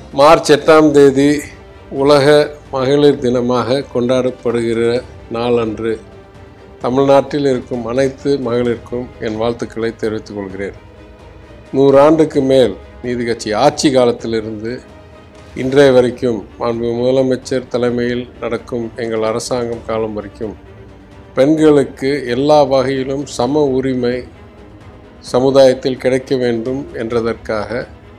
March எட்டாம் தேதி உலக மகளிர் தினமாக கொண்டாடப்படுகிற நாளன்று தமிழ்நாட்டில் இருக்கும் அனைத்து மகளிருக்கும் என் வாழ்த்துக்களை தெரிவித்துக் கொள்கிறேன் நூறாண்டுக்கு மேல் நீதி கட்சி ஆட்சி காலத்திலிருந்து இன்றைய வரைக்கும் மாண்பு முதலமைச்சர் தலைமையில் நடக்கும் எங்கள் அரசாங்கம் காலம் வரைக்கும் பெண்களுக்கு எல்லா வகையிலும் சம உரிமை சமுதாயத்தில் கிடைக்க வேண்டும் என்றதற்காக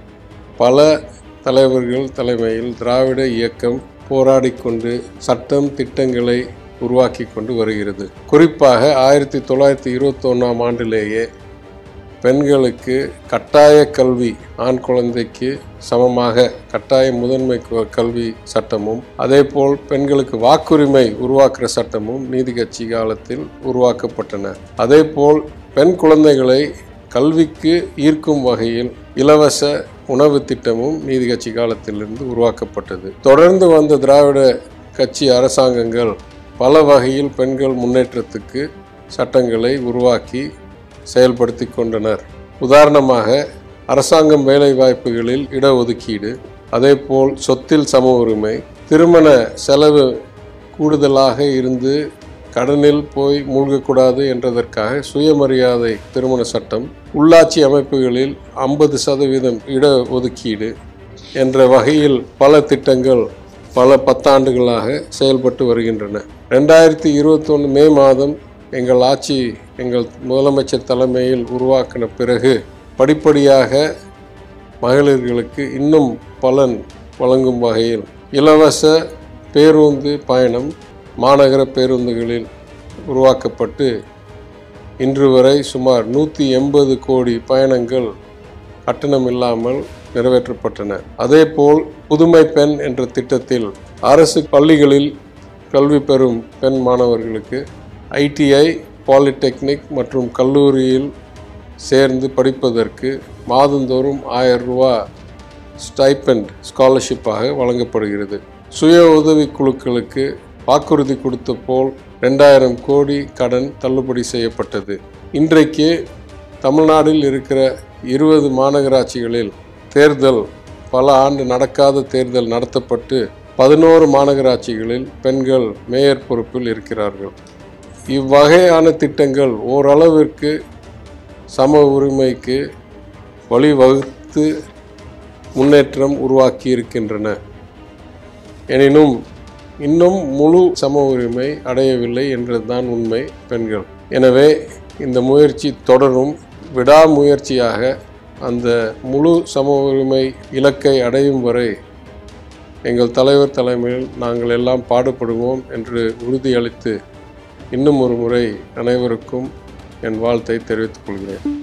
பல தலைவர்கள் தலைமையில் திராவிட இயக்கம் போராடிக்கொண்டு சட்டம் திட்டங்களை உருவாக்கி கொண்டு வருகிறது குறிப்பாக ஆயிரத்தி தொள்ளாயிரத்தி இருபத்தொன்னாம் ஆண்டிலேயே பெண்களுக்கு கட்டாய கல்வி ஆண் குழந்தைக்கு சமமாக கட்டாய முதன்மை கு- கல்வி சட்டமும் அதேபோல் பெண்களுக்கு வாக்குரிமை உருவாக்குற சட்டமும் நீதி கட்சி காலத்தில் உருவாக்கப்பட்டன அதேபோல் பெண் குழந்தைகளை கல்விக்கு ஈர்க்கும் வகையில் இலவச உணவு திட்டமும் நீதி கட்சி காலத்திலிருந்து உருவாக்கப்பட்டது தொடர்ந்து வந்த திராவிட கட்சி அரசாங்கங்கள் பல வகையில் பெண்கள் முன்னேற்றத்துக்கு சட்டங்களை உருவாக்கி செயல்படுத்தி கொண்டனர் உதாரணமாக அரசாங்கம் வேலை வாய்ப்புகளில் இடஒதுக்கீடு அதேபோல் சொத்தில் சம உரிமை திருமண செலவு கூடுதலாக இருந்து கடனில் போய் மூழ்கக்கூடாது என்றதற்காக சுயமரியாதை திருமண சட்டம் உள்ளாட்சி அமைப்புகளில் ஐம்பது சதவீதம் இட ஒதுக்கீடு என்ற வகையில் பல திட்டங்கள் பல பத்தாண்டுகளாக செயல்பட்டு வருகின்றன ரெண்டாயிரத்தி இருபத்தொன்று மே மாதம் எங்கள் ஆட்சி எங்கள் முதலமைச்சர் தலைமையில் உருவாக்கின பிறகு படிப்படியாக மகளிர்களுக்கு இன்னும் பலன் வழங்கும் வகையில் இலவச பேருந்து பயணம் மாநகர பேருந்துகளில் உருவாக்கப்பட்டு இன்று வரை சுமார் நூற்றி எண்பது கோடி பயணங்கள் கட்டணம் இல்லாமல் நிறைவேற்றப்பட்டன அதேபோல் புதுமை பெண் என்ற திட்டத்தில் அரசு பள்ளிகளில் கல்வி பெறும் பெண் மாணவர்களுக்கு ஐடிஐ பாலிடெக்னிக் மற்றும் கல்லூரியில் சேர்ந்து படிப்பதற்கு மாதந்தோறும் ஆயிரம் ரூபா ஸ்டைப்பண்ட் ஸ்காலர்ஷிப்பாக வழங்கப்படுகிறது சுய உதவி குழுக்களுக்கு வாக்குறுதி கொடுத்த போல் ரெண்டாயிரம் கோடி கடன் தள்ளுபடி செய்யப்பட்டது இன்றைக்கு தமிழ்நாட்டில் இருக்கிற இருபது மாநகராட்சிகளில் தேர்தல் பல ஆண்டு நடக்காத தேர்தல் நடத்தப்பட்டு பதினோரு மாநகராட்சிகளில் பெண்கள் மேயர் பொறுப்பில் இருக்கிறார்கள் இவ்வகையான திட்டங்கள் ஓரளவிற்கு சம உரிமைக்கு வழிவகுத்து முன்னேற்றம் உருவாக்கி இருக்கின்றன எனினும் இன்னும் முழு சம உரிமை அடையவில்லை என்றதுதான் உண்மை பெண்கள் எனவே இந்த முயற்சி தொடரும் விடாமுயற்சியாக அந்த முழு சம உரிமை இலக்கை அடையும் வரை எங்கள் தலைவர் தலைமையில் நாங்கள் எல்லாம் பாடுபடுவோம் என்று உறுதியளித்து இன்னும் ஒரு முறை அனைவருக்கும் என் வாழ்த்தை தெரிவித்துக் கொள்கிறேன்